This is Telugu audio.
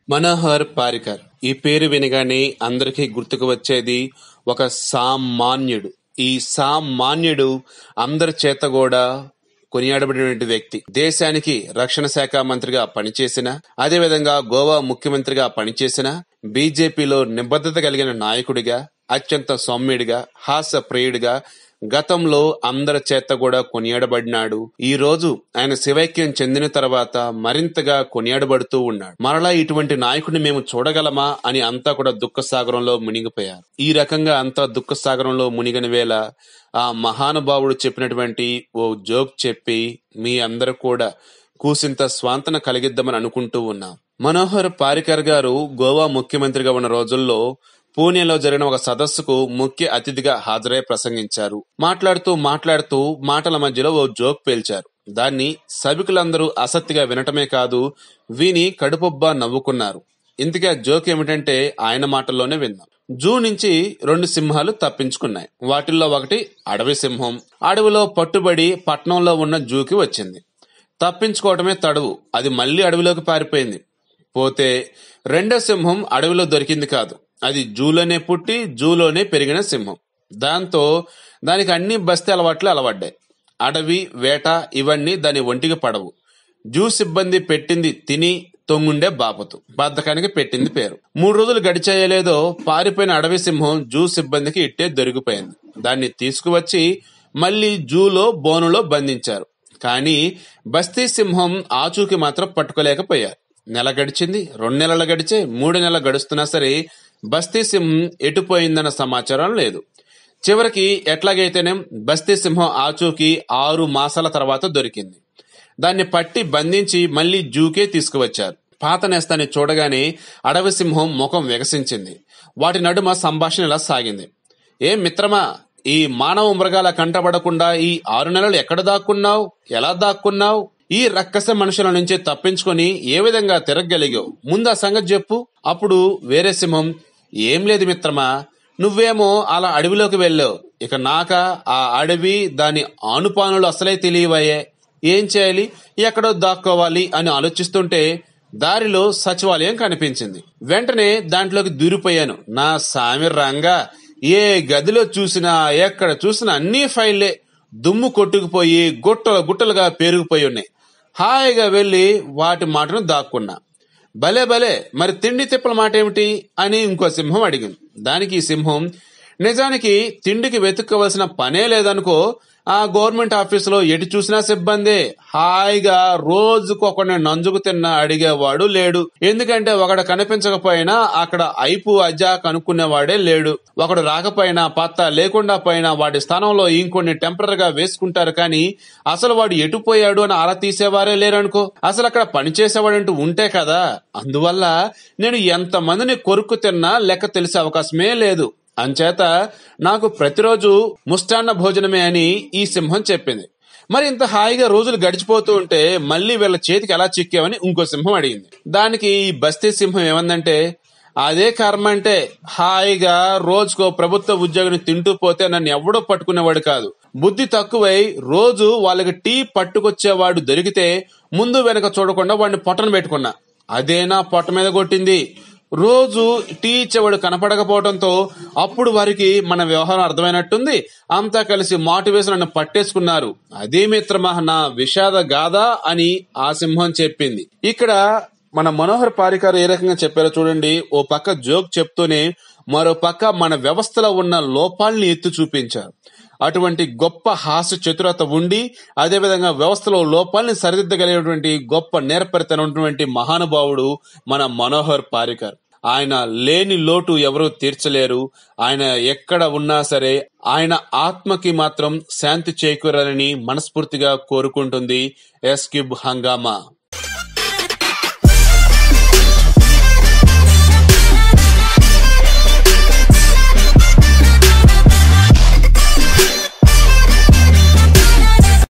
మనోహర్ పారికర్ ఈ పేరు వినగానే అందరికీ గుర్తుకు వచ్చేది ఒక సామాన్యుడు ఈ సామాన్యుడు అందరి చేత కూడా కొనియాడబడినటువంటి వ్యక్తి దేశానికి రక్షణ శాఖ మంత్రిగా పనిచేసిన అదేవిధంగా గోవా ముఖ్యమంత్రిగా పనిచేసిన బీజేపీలో నిబద్ధత కలిగిన నాయకుడిగా అత్యంత సౌమ్యుడిగా హాస్య ప్రియుడిగా గతంలో అందరి చేత కూడా కొనియాడబడినాడు ఈ రోజు ఆయన శివైక్యం చెందిన తర్వాత మరింతగా కొనియాడబడుతూ ఉన్నాడు మరలా ఇటువంటి నాయకుడిని మేము చూడగలమా అని అంతా కూడా దుఃఖ సాగరంలో మునిగిపోయారు ఈ రకంగా అంతా దుఃఖ సాగరంలో మునిగిన వేళ ఆ మహానుభావుడు చెప్పినటువంటి ఓ జోక్ చెప్పి మీ అందరూ కూడా కూసింత స్వాంతన కలిగిద్దామని అనుకుంటూ ఉన్నాం మనోహర్ పారికర్ గారు గోవా ముఖ్యమంత్రిగా ఉన్న రోజుల్లో పూణేలో జరిగిన ఒక సదస్సుకు ముఖ్య అతిథిగా హాజరై ప్రసంగించారు మాట్లాడుతూ మాట్లాడుతూ మాటల మధ్యలో ఓ జోక్ పేల్చారు దాన్ని సభికులందరూ ఆసక్తిగా వినటమే కాదు విని కడుపొబ్బా నవ్వుకున్నారు ఇంతకీ ఆ జోక్ ఏమిటంటే ఆయన మాటల్లోనే విన్నాం జూ నుంచి రెండు సింహాలు తప్పించుకున్నాయి వాటిల్లో ఒకటి అడవి సింహం అడవిలో పట్టుబడి పట్నంలో ఉన్న జూకి వచ్చింది తప్పించుకోవటమే తడువు అది మళ్ళీ అడవిలోకి పారిపోయింది పోతే రెండో సింహం అడవిలో దొరికింది కాదు అది జూలోనే పుట్టి జూలోనే పెరిగిన సింహం దాంతో దానికి అన్ని బస్తీ అలవాట్లు అలవడ్డాయి అడవి వేట ఇవన్నీ దాని ఒంటికి పడవు జూ సిబ్బంది పెట్టింది తిని తొంగుండే బాపతు బద్ధకానికి పెట్టింది పేరు మూడు రోజులు గడిచేయలేదో పారిపోయిన అడవి సింహం జూ సిబ్బందికి ఇట్టే దొరికిపోయింది దాన్ని తీసుకువచ్చి మళ్ళీ జూలో బోనులో బంధించారు కానీ బస్తీ సింహం ఆచూకి మాత్రం పట్టుకోలేకపోయారు నెల గడిచింది రెండు నెలలు గడిచే మూడు నెలలు గడుస్తున్నా సరే బస్తీ సింహం ఎటుపోయిందన్న సమాచారం లేదు చివరికి ఎట్లాగైతేనే బస్తీ సింహం ఆచూకి ఆరు మాసాల తర్వాత దొరికింది దాన్ని పట్టి బంధించి మళ్ళీ జూకే తీసుకువచ్చారు పాత నేస్తాన్ని చూడగానే అడవి సింహం ముఖం వికసించింది వాటి నడుమ సంభాషణ ఇలా సాగింది ఏం మిత్రమా ఈ మానవ మృగాల కంటపడకుండా ఈ ఆరు నెలలు ఎక్కడ దాక్కున్నావు ఎలా దాక్కున్నావు ఈ రక్కస మనుషుల నుంచి తప్పించుకొని ఏ విధంగా తిరగగలిగావు ముందు ఆ సంగతి చెప్పు అప్పుడు వేరే సింహం ఏం లేదు మిత్రమా నువ్వేమో అలా అడవిలోకి వెళ్ళావు ఇక నాక ఆ అడవి దాని ఆనుపానులు అసలే తెలియవయ్యే ఏం చేయాలి ఎక్కడో దాక్కోవాలి అని ఆలోచిస్తుంటే దారిలో సచివాలయం కనిపించింది వెంటనే దాంట్లోకి దూరిపోయాను నా సామి రంగా ఏ గదిలో చూసినా ఎక్కడ చూసినా అన్ని ఫైల్లే దుమ్ము కొట్టుకుపోయి గుట్టలు గుట్టలుగా పేరుకుపోయి ఉన్నాయి హాయిగా వెళ్ళి వాటి మాటను దాక్కున్నా భలే భలే మరి తిండి తిప్పల మాట ఏమిటి అని ఇంకో సింహం అడిగింది దానికి ఈ సింహం నిజానికి తిండికి వెతుక్కోవలసిన పనే లేదనుకో ఆ గవర్నమెంట్ ఆఫీసులో ఎటు చూసినా సిబ్బందే హాయిగా రోజుకు ఒకడిని నంజుకు తిన్న అడిగేవాడు లేడు ఎందుకంటే ఒకడు కనిపించకపోయినా అక్కడ ఐపు అజ్జా కనుక్కునేవాడే లేడు ఒకడు రాకపోయినా పత్తా లేకుండా పోయినా వాడి స్థానంలో ఇంకొన్ని టెంపరీగా వేసుకుంటారు కానీ అసలు వాడు ఎటు పోయాడు అని ఆరా తీసేవారే లేరనుకో అసలు అక్కడ పనిచేసేవాడంటూ ఉంటే కదా అందువల్ల నేను ఎంత మందిని కొరుక్కు తిన్నా లెక్క తెలిసే అవకాశమే లేదు అంచేత నాకు ప్రతిరోజు ముష్టాన్న భోజనమే అని ఈ సింహం చెప్పింది మరి ఇంత హాయిగా రోజులు గడిచిపోతూ ఉంటే మళ్ళీ వీళ్ళ చేతికి ఎలా చిక్కావని ఇంకో సింహం అడిగింది దానికి ఈ బస్తీ సింహం ఏమందంటే అదే కర్మ అంటే హాయిగా రోజుకో ప్రభుత్వ ఉద్యోగిని తింటూ పోతే నన్ను ఎవడో పట్టుకునేవాడు కాదు బుద్ధి తక్కువై రోజు వాళ్ళకి టీ పట్టుకొచ్చేవాడు దొరికితే ముందు వెనక చూడకుండా వాడిని పొట్టను పెట్టుకున్నా అదే నా పొట్ట మీద కొట్టింది రోజు టీ ఇచ్చేవాడు కనపడకపోవడంతో అప్పుడు వారికి మన వ్యవహారం అర్థమైనట్టుంది అంతా కలిసి మాటు వేసి నన్ను పట్టేసుకున్నారు అదే మిత్రమా నా విషాద గాథ అని ఆ సింహం చెప్పింది ఇక్కడ మన మనోహర్ పారికారు ఏ రకంగా చెప్పారో చూడండి ఓ పక్క జోక్ చెప్తూనే మరో పక్క మన వ్యవస్థలో ఉన్న లోపాల్ని ఎత్తి చూపించారు అటువంటి గొప్ప హాస్య చతురత ఉండి అదేవిధంగా వ్యవస్థలో లోపాలని సరిదిద్దగలిగినటువంటి గొప్ప నేర్పరితనటువంటి మహానుభావుడు మన మనోహర్ పారికర్ ఆయన లేని లోటు ఎవరూ తీర్చలేరు ఆయన ఎక్కడ ఉన్నా సరే ఆయన ఆత్మకి మాత్రం శాంతి చేకూరాలని మనస్ఫూర్తిగా కోరుకుంటుంది ఎస్కిబ్ హంగామా